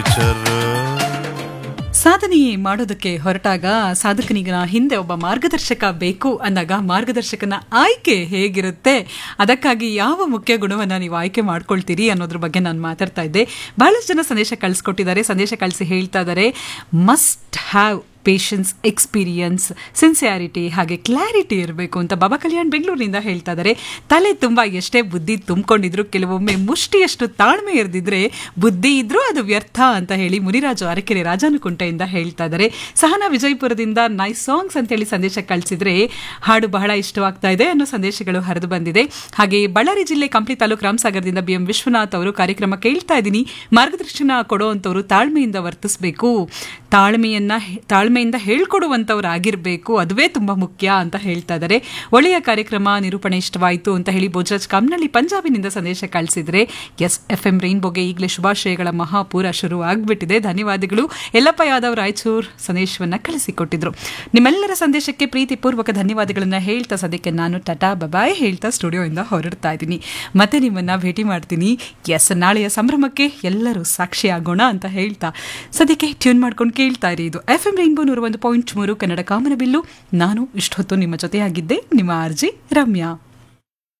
ಸಾಧನೆ ಮಾಡೋದಕ್ಕೆ ಹೊರಟಾಗ ಸಾಧಕನಿಗನ ಹಿಂದೆ ಒಬ್ಬ ಮಾರ್ಗದರ್ಶಕ ಬೇಕು ಅಂದಾಗ ಮಾರ್ಗದರ್ಶಕನ ಆಯ್ಕೆ ಹೇಗಿರುತ್ತೆ ಅದಕ್ಕಾಗಿ ಯಾವ ಮುಖ್ಯ ಗುಣವನ್ನು ನೀವು ಆಯ್ಕೆ ಮಾಡ್ಕೊಳ್ತೀರಿ ಅನ್ನೋದ್ರ ಬಗ್ಗೆ ನಾನು ಮಾತಾಡ್ತಾ ಇದ್ದೆ ಬಹಳಷ್ಟು ಜನ ಸಂದೇಶ ಕಳಿಸ್ಕೊಟ್ಟಿದ್ದಾರೆ ಸಂದೇಶ ಕಳಿಸಿ ಹೇಳ್ತಾ ಇದ್ದಾರೆ must have patience experience sincerity ಹಾಗೆ ಕ್ಲಾರಿಟಿ ಇರಬೇಕು ಅಂತ ಬಾಬಾ ಕಲ್ಯಾಣ್ ಬೆಂಗಳೂರಿನಿಂದ ಹೇಳ್ತಾ ಇದ್ದಾರೆ ತಲೆ ತುಂಬ ಎಷ್ಟೇ ಬುದ್ಧಿ ತುಂಬಿಕೊಂಡಿದ್ರು ಕೆಲವೊಮ್ಮೆ ಮುಷ್ಟಿಯಷ್ಟು ತಾಳ್ಮೆ ಇರದಿದ್ರೆ ಬುದ್ಧಿ ಇದ್ರೂ ಅದು ವ್ಯರ್ಥ ಅಂತ ಹೇಳಿ ಮುನಿರಾಜು ಅರಕೆರೆ ರಾಜಾನುಕುಂಟೆಯಿಂದ ಹೇಳ್ತಾ ಇದ್ದಾರೆ ಸಹನಾ ವಿಜಯಪುರದಿಂದ ನೈಸ್ ಸಾಂಗ್ಸ್ ಅಂತೇಳಿ ಸಂದೇಶ ಕಳಿಸಿದ್ರೆ ಹಾಡು ಬಹಳ ಇಷ್ಟವಾಗ್ತಾ ಇದೆ ಅನ್ನೋ ಸಂದೇಶಗಳು ಹರಿದು ಬಂದಿದೆ ಹಾಗೆ ಬಳ್ಳಾರಿ ಜಿಲ್ಲೆ ಕಂಪ್ಲಿ ತಾಲೂಕು ರಾಮಸಾಗರದಿಂದ ಬಿ ಎಂ ವಿಶ್ವನಾಥ್ ಅವರು ಕಾರ್ಯಕ್ರಮ ಕೇಳ್ತಾ ಇದ್ದೀನಿ ಮಾರ್ಗದರ್ಶನ ಕೊಡುವಂಥವ್ರು ತಾಳ್ಮೆಯಿಂದ ವರ್ತಿಸಬೇಕು ತಾಳ್ಮೆಯನ್ನ ತಾಳ್ಮೆಯಿಂದ ಹೇಳ್ಕೊಡುವಂಥವ್ರಾಗಿರಬೇಕು ಅದುವೇ ತುಂಬ ಮುಖ್ಯ ಅಂತ ಹೇಳ್ತಾ ಇದ್ದಾರೆ ಒಳ್ಳೆಯ ಕಾರ್ಯಕ್ರಮ ನಿರೂಪಣೆ ಇಷ್ಟವಾಯಿತು ಅಂತ ಹೇಳಿ ಭೋಜರಾಜ್ ಕಮ್ನಳ್ಳಿ ಪಂಜಾಬಿನಿಂದ ಸಂದೇಶ ಕಳಿಸಿದ್ರೆ ಎಸ್ ಎಫ್ ಎಂ ರೈನ್ಬೋಗೆ ಈಗಲೇ ಶುಭಾಶಯಗಳ ಮಹಾಪೂರ ಶುರು ಆಗ್ಬಿಟ್ಟಿದೆ ಧನ್ಯವಾದಗಳು ಯಲ್ಲಪ್ಪ ಯಾದವ್ ರಾಯಚೂರ್ ಸಂದೇಶವನ್ನ ಕಳಿಸಿಕೊಟ್ಟಿದ್ರು ನಿಮ್ಮೆಲ್ಲರ ಸಂದೇಶಕ್ಕೆ ಪ್ರೀತಿಪೂರ್ವಕ ಧನ್ಯವಾದಗಳನ್ನ ಹೇಳ್ತಾ ಸದ್ಯಕ್ಕೆ ನಾನು ಟಟಾ ಬಬಾಯ್ ಹೇಳ್ತಾ ಸ್ಟುಡಿಯೋಯಿಂದ ಹೊರಡ್ತಾ ಇದ್ದೀನಿ ಮತ್ತೆ ನಿಮ್ಮನ್ನ ಭೇಟಿ ಮಾಡ್ತೀನಿ ಎಸ್ ನಾಳೆಯ ಸಂಭ್ರಮಕ್ಕೆ ಎಲ್ಲರೂ ಸಾಕ್ಷಿಯಾಗೋಣ ಅಂತ ಹೇಳ್ತಾ ಸದ್ಯಕ್ಕೆ ಟ್ಯೂನ್ ಮಾಡ್ಕೊಂಡು ಕೇಳ್ತಾ ಇರಿ ಇದು ಎಫ್ ಎಂ ರೈನ್ಬೋ ನೂರ ಒಂದು ಪಾಯಿಂಟ್ ಮೂರು ಕನ್ನಡ ಕಾಮನಬಿಲ್ಲು ನಾನು ಇಷ್ಟೊತ್ತು ನಿಮ್ಮ ಜೊತೆಯಾಗಿದ್ದೆ ನಿಮ್ಮ ಆರ್ಜಿ ರಮ್ಯಾ